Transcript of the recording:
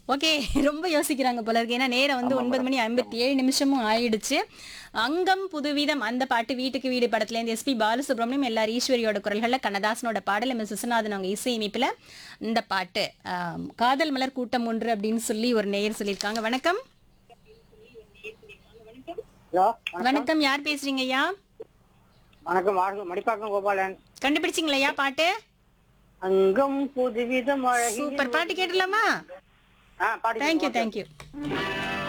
okay ரொம்ப யோசிக்கிறாங்க போல இருக்கு ஏன்னா நேரம் வந்து ஒன்பது மணி ஐம்பத்தி ஏழு நிமிஷமும் ஆயிடுச்சு அங்கம் புதுவிதம் அந்த பாட்டு வீட்டுக்கு வீடு படத்துல இருந்து எஸ்பி பாலசுப்ரமணியம் எல்லார் ஈஸ்வரியோட குரல்கள்ல கண்ணதாசனோட பாடல் எம் எஸ் விஸ்வநாதன் அவங்க இசையமைப்புல இந்த பாட்டு ஆம், காதல் மலர் கூட்டம் ஒன்று அப்படின்னு சொல்லி ஒரு நேயர் சொல்லியிருக்காங்க வணக்கம் ஹலோ வணக்கம் யார் பேசுறீங்க ஐயா வணக்கம் வாழ்க மடிப்பாக்கம் கோபாலன் கண்டுபிடிச்சிங்களா ஐயா பாட்டு அங்கம் புதுவிதம் அழகி சூப்பர் பாட்டு கேட்டலாமா ஆ பாடி தேங்க்யூ தேங்க்யூ